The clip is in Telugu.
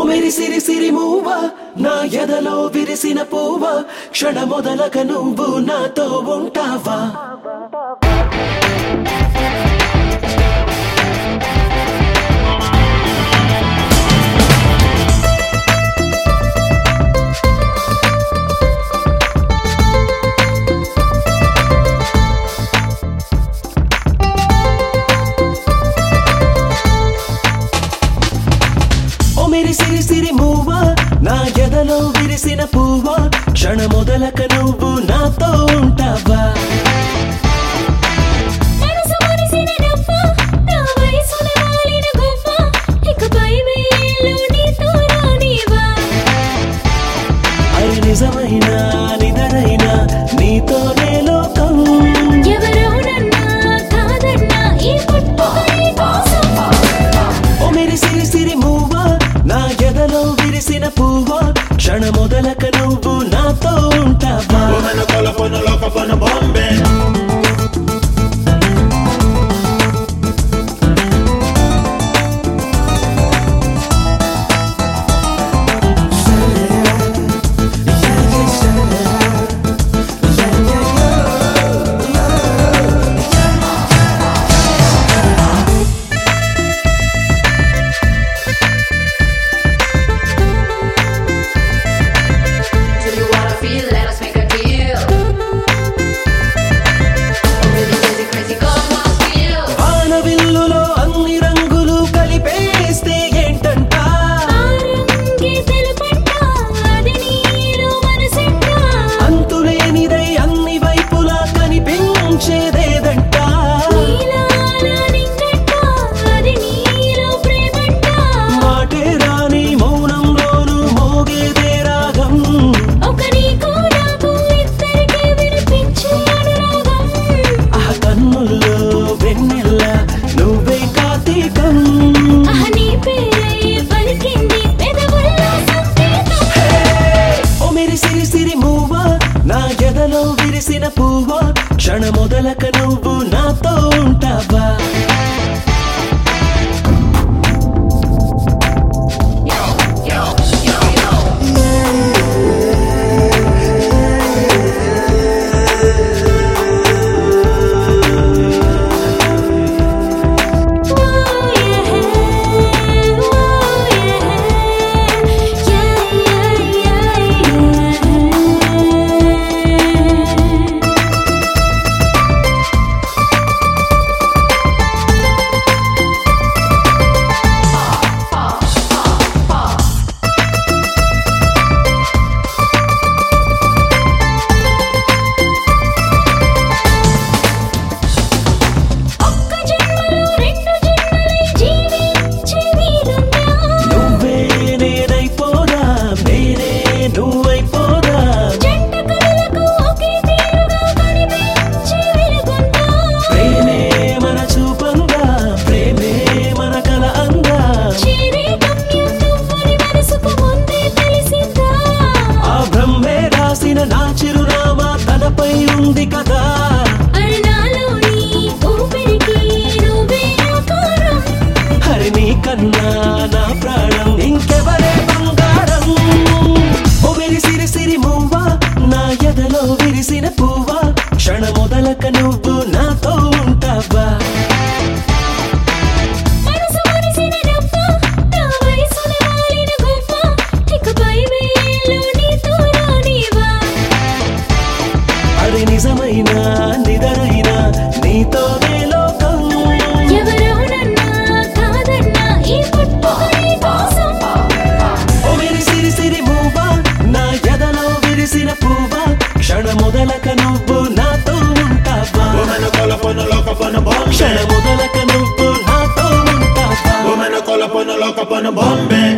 మెరిసిరి సిరి మూవ నా ఎదలో విరిసిన పువ్వ క్షణ మొదలక నువ్వు నాతో ఉంటావా ఓ మెరిసిరి సిరి మూవ నా ఎదలో విరిసిన పువ్వ క్షణ మొదలక నువ్వు నాతో ఉంటావా మనసు మురిసిన నవ్వ, నా వయసున వాలిన గువ్వ, ఇకపై వేళ్ళు నీతో రానివ్వా. అరి నిజమైన నిదరైన నీతోనే లోకం ఎవరెవరన్నా కాదన్నా ఈ పుట్టుక నీ కోసం. ఓ మెరిసిరి సిరి మూవ నా ఎదలో విరిసిన పువ్వ క్షణ మొదలక నువ్వు నాతో ఉంటావా Woman, I call up on a lock up on a Bombay. Do you wanna feel? Let us make a deal. Really crazy, crazy, come on, feel. వానవిల్లులో అన్ని రంగులు కలిపేస్తే ఏంటంట ఆ రంగే తెలుపంట, అది నీలో మనసంట. అంతులేనిదై అన్ని వైపులా కనిపించేదేదంట నీలాల నింగంట, అది నీలో ప్రేమంట. మాటే రాని మౌనంలోను మోగేదే రాగం ఒక నీకు నాకు ఇద్దరికీ వినిపించే అనురాగం ఆ కన్నుల్లో వెన్నెల్ల నువ్వే కార్తీకం ఆహ్ నీ పేరే పలికింది పెదవుల్లో సంకేతం ఓ మెరిసిరి సిరి మూవ నా ఎదలో విరిసిన పువ్వ క్షణ మొదలక నువ్వు నాతో ఉంటావా ఓ యే ఓ యే యా యా యా ఒక్క జన్మలో రెండు జన్మలై జీవించే వీలుందా నువ్వే నేనైపోదా నేనే నువ్వైపోదా జంట కలలకు ఒకే తీరుగా కనిపించే వెలుగుందా ప్రేమే మన చూపంగా ప్రేమే మన కల అంగా చేరే గమ్యం నువ్వని మనసుకు ముందే తెలిసిందా ఆ బ్రహ్మే రాసిన నా చిరునామా తనపై ఉంది కదా అరణాలోని ఊపిరికి నువ్వే ఆకారం హరి నీ కన్నా నా ప్రాణం ఇంకెవరే బంగారం ఓ విరిసిరి సిరి మువ్వ నా ఎదలో విరిసిన పువ్వ క్షణ మొదలక నువ్వు నాతో ఉంటావా మనసు మురిసిన నవ్వ, నా వయసున వాలిన గువ్వ, ఇకపై వేళ్ళు నీతో రానివ్వా. అది నిజమైన నిదరైన నీతోనే లోకం ఎవరెవరన్నా కాదన్నా ఈ పుట్టుక నీ కోసం. ఓ విరిసిరి సిరి మువ్వ నా ఎదలో విరిసిన పువ్వ క్షణ మొదలక నువ్వు నాతో ఉంటావా Woman, I call up on a lock up on a క్షణ Bombay. మొదలక నువ్వు నాతో ఉంటావా Woman, I call up on a lock up on a Bombay.